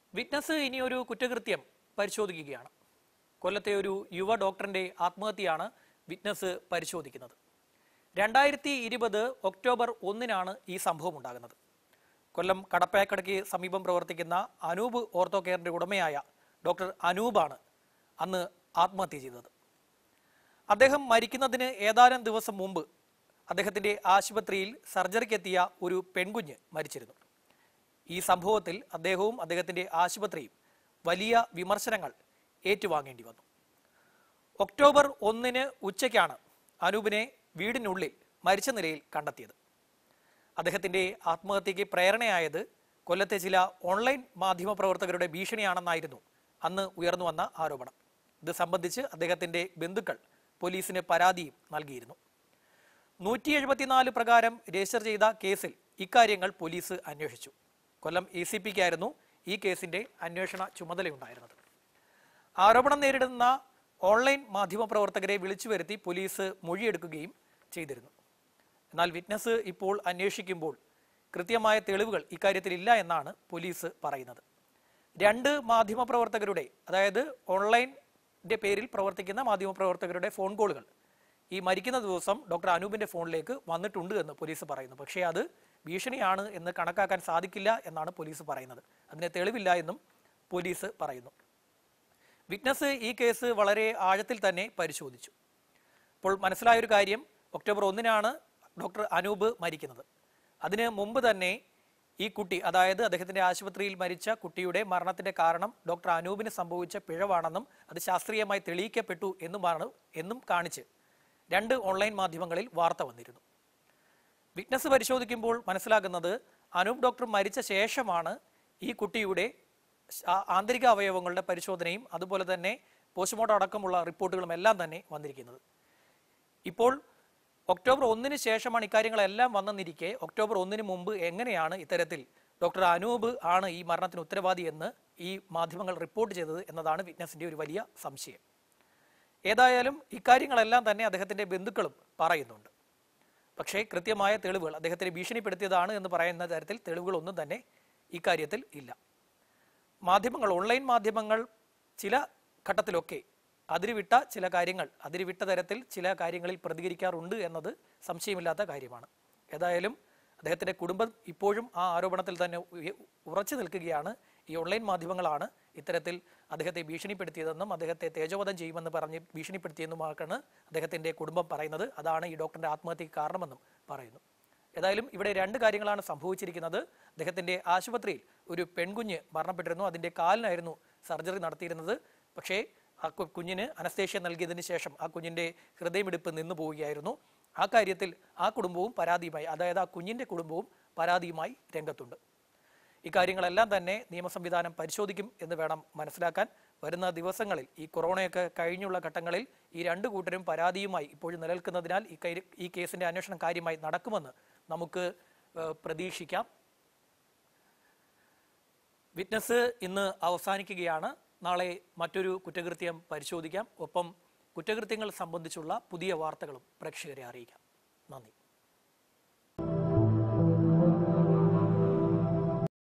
witness ഇനി ഒരു കുറ്റകൃത്യം പരിശോധിക്കുകയാണ് കൊല്ലത്തെ ഒരു യുവ ഡോക്ടറിന്റെ ആത്മഹത്യയാണ് വിറ്റ്നസ് പരിശോധിക്കുന്നത് രണ്ടായിരത്തി ഇരുപത് ഒക്ടോബർ ഒന്നിനാണ് ഈ സംഭവം ഉണ്ടാകുന്നത് കൊല്ലം കടപ്പയാക്കടയ്ക്ക് സമീപം പ്രവർത്തിക്കുന്ന അനൂപ് ഓർത്തോ കെയറിന്റെ ഉടമയായ ഡോക്ടർ അനൂപാണ് അന്ന് ആത്മഹത്യ ചെയ്തത് അദ്ദേഹം മരിക്കുന്നതിന് ഏതാനും ദിവസം മുമ്പ് അദ്ദേഹത്തിന്റെ ആശുപത്രിയിൽ സർജറിക്കെത്തിയ ഒരു പെൺകുഞ്ഞ് മരിച്ചിരുന്നു ഈ സംഭവത്തിൽ അദ്ദേഹവും അദ്ദേഹത്തിന്റെ ആശുപത്രിയും വലിയ വിമർശനങ്ങൾ ഏറ്റുവാങ്ങേണ്ടി വന്നു ഒക്ടോബർ ഒന്നിന് ഉച്ചയ്ക്കാണ് അനൂപിനെ വീടിനുള്ളിൽ മരിച്ച നിലയിൽ കണ്ടെത്തിയത് അദ്ദേഹത്തിന്റെ ആത്മഹത്യയ്ക്ക് പ്രേരണയായത് കൊല്ലത്തെ ചില ഓൺലൈൻ മാധ്യമ പ്രവർത്തകരുടെ ഭീഷണിയാണെന്നായിരുന്നു അന്ന് ഉയർന്നു വന്ന ആരോപണം ഇത് സംബന്ധിച്ച് അദ്ദേഹത്തിന്റെ ബന്ധുക്കൾ പോലീസിന് പരാതിയും നൽകിയിരുന്നു നൂറ്റി എഴുപത്തിനാല് പ്രകാരം രജിസ്റ്റർ ചെയ്ത കേസിൽ ഇക്കാര്യങ്ങൾ പോലീസ് അന്വേഷിച്ചു കൊല്ലം എ സി പിക്കായിരുന്നു ഈ കേസിന്റെ അന്വേഷണ ചുമതലയുണ്ടായിരുന്നത് ആരോപണം നേരിടുന്ന ഓൺലൈൻ മാധ്യമപ്രവർത്തകരെ വിളിച്ചു വരുത്തി പോലീസ് മൊഴിയെടുക്കുകയും ചെയ്തിരുന്നു എന്നാൽ വിറ്റ്നസ് ഇപ്പോൾ അന്വേഷിക്കുമ്പോൾ കൃത്യമായ തെളിവുകൾ ഇക്കാര്യത്തിൽ ഇല്ല എന്നാണ് പോലീസ് പറയുന്നത് രണ്ട് മാധ്യമപ്രവർത്തകരുടെ അതായത് ഓൺലൈൻ്റെ പേരിൽ പ്രവർത്തിക്കുന്ന മാധ്യമപ്രവർത്തകരുടെ ഫോൺ കോളുകൾ ഈ മരിക്കുന്ന ദിവസം ഡോക്ടർ അനൂപിന്റെ ഫോണിലേക്ക് വന്നിട്ടുണ്ട് എന്ന് പോലീസ് പറയുന്നു പക്ഷേ അത് ഭീഷണിയാണ് എന്ന് കണക്കാക്കാൻ സാധിക്കില്ല എന്നാണ് പോലീസ് പറയുന്നത് അതിന് തെളിവില്ല എന്നും പോലീസ് പറയുന്നു വിറ്റ്നസ് ഈ കേസ് വളരെ ആഴത്തിൽ തന്നെ പരിശോധിച്ചു അപ്പോൾ മനസ്സിലായൊരു കാര്യം ഒക്ടോബർ ഒന്നിനാണ് ഡോക്ടർ അനൂപ് മരിക്കുന്നത് അതിന് മുമ്പ് തന്നെ ഈ കുട്ടി അതായത് അദ്ദേഹത്തിന്റെ ആശുപത്രിയിൽ മരിച്ച കുട്ടിയുടെ മരണത്തിന്റെ കാരണം ഡോക്ടർ അനൂപിന് സംഭവിച്ച പിഴവാണെന്നും അത് ശാസ്ത്രീയമായി തെളിയിക്കപ്പെട്ടു എന്നുമാണ് എന്നും കാണിച്ച് രണ്ട് ഓൺലൈൻ മാധ്യമങ്ങളിൽ വാർത്ത വന്നിരുന്നു വിറ്റ്നസ് പരിശോധിക്കുമ്പോൾ മനസ്സിലാകുന്നത് അനൂപ് ഡോക്ടർ മരിച്ച ശേഷമാണ് ഈ കുട്ടിയുടെ ആ- ആന്തരിക അവയവങ്ങളുടെ പരിശോധനയും അതുപോലെ തന്നെ പോസ്റ്റ്മോർട്ടം അടക്കമുള്ള റിപ്പോർട്ടുകളും എല്ലാം തന്നെ വന്നിരിക്കുന്നത് ഇപ്പോൾ ഒക്ടോബർ ഒന്നിന് ശേഷമാണ് ഇക്കാര്യങ്ങളെല്ലാം വന്നെന്നിരിക്കെ ഒക്ടോബർ ഒന്നിന് മുമ്പ് എങ്ങനെയാണ് ഇത്തരത്തിൽ ഡോക്ടർ അനൂപ് ആണ് ഈ മരണത്തിന് ഉത്തരവാദി എന്ന് ഈ മാധ്യമങ്ങൾ റിപ്പോർട്ട് ചെയ്തത് എന്നതാണ് വിറ്റ്നസിന്റെ ഒരു വലിയ സംശയം ഏതായാലും ഇക്കാര്യങ്ങളെല്ലാം തന്നെ അദ്ദേഹത്തിന്റെ ബന്ധുക്കളും പറയുന്നുണ്ട് പക്ഷേ കൃത്യമായ തെളിവുകൾ അദ്ദേഹത്തിനെ ഭീഷണിപ്പെടുത്തിയതാണ് എന്ന് പറയുന്ന തരത്തിൽ തെളിവുകളൊന്നും തന്നെ ഇക്കാര്യത്തിൽ ഇല്ല മാധ്യമങ്ങൾ ഓൺലൈൻ മാധ്യമങ്ങൾ ചില ഘട്ടത്തിലൊക്കെ അതിരുവിട്ട ചില കാര്യങ്ങൾ അതിരുവിട്ട തരത്തിൽ ചില കാര്യങ്ങളിൽ പ്രതികരിക്കാറുണ്ട് എന്നത് സംശയമില്ലാത്ത കാര്യമാണ് ഏതായാലും അദ്ദേഹത്തിന്റെ കുടുംബം ഇപ്പോഴും ആ ആരോപണത്തിൽ തന്നെ ഉയ- ഉറച്ചു നിൽക്കുകയാണ് ഈ ഓൺലൈൻ മാധ്യമങ്ങളാണ് ഇത്തരത്തിൽ അദ്ദേഹത്തെ ഭീഷണിപ്പെടുത്തിയതെന്നും അദ്ദേഹത്തെ തേജോവധം ചെയ്യുമെന്ന് പറഞ്ഞ് ഭീഷണിപ്പെടുത്തിയെന്നുമാക്കാണ് അദ്ദേഹത്തിന്റെ കുടുംബം പറയുന്നത് അതാണ് ഈ ഡോക്ടറിന്റെ ആത്മഹത്യക്ക് കാരണമെന്നും പറയുന്നു ഏതായാലും ഇവിടെ രണ്ട് കാര്യങ്ങളാണ് സംഭവിച്ചിരിക്കുന്നത് അദ്ദേഹത്തിന്റെ ആശുപത്രിയിൽ ഒരു പെൺകുഞ്ഞ് മരണപ്പെട്ടിരുന്നു അതിന്റെ കാലിനായിരുന്നു സർജറി നടത്തിയിരുന്നത് പക്ഷേ ആ കു- കുഞ്ഞിന് അനസ്തേഷ്യ നൽകിയതിന് ശേഷം ആ കുഞ്ഞിന്റെ ഹൃദയമിടിപ്പ് നിന്നു പോവുകയായിരുന്നു ആ കാര്യത്തിൽ ആ കുടുംബവും പരാതിയുമായി അതായത് ആ കുഞ്ഞിന്റെ കുടുംബവും പരാതിയുമായി രംഗത്തുണ്ട് ഇക്കാര്യങ്ങളെല്ലാം തന്നെ നിയമ സംവിധാനം പരിശോധിക്കും എന്ന് വേണം മനസ്സിലാക്കാൻ വരുന്ന ദിവസങ്ങളിൽ ഈ കൊറോണയൊക്കെ കഴിഞ്ഞുള്ള ഘട്ടങ്ങളിൽ ഈ രണ്ട് കൂട്ടരും പരാതിയുമായി ഇപ്പോഴും നിലനിൽക്കുന്നതിനാൽ ഈ കൈ- ഈ കേസിന്റെ അന്വേഷണം കാര്യമായി നടക്കുമെന്ന് നമുക്ക് ഏഹ്, പ്രതീക്ഷിക്കാം വിറ്റ്നസ് ഇന്ന് അവസാനിക്കുകയാണ് നാളെ മറ്റൊരു കുറ്റകൃത്യം പരിശോധിക്കാം ഒപ്പം കുറ്റകൃത്യങ്ങൾ സംബന്ധിച്ചുള്ള പുതിയ വാർത്തകളും പ്രേക്ഷകരെ അറിയിക്കാം നന്ദി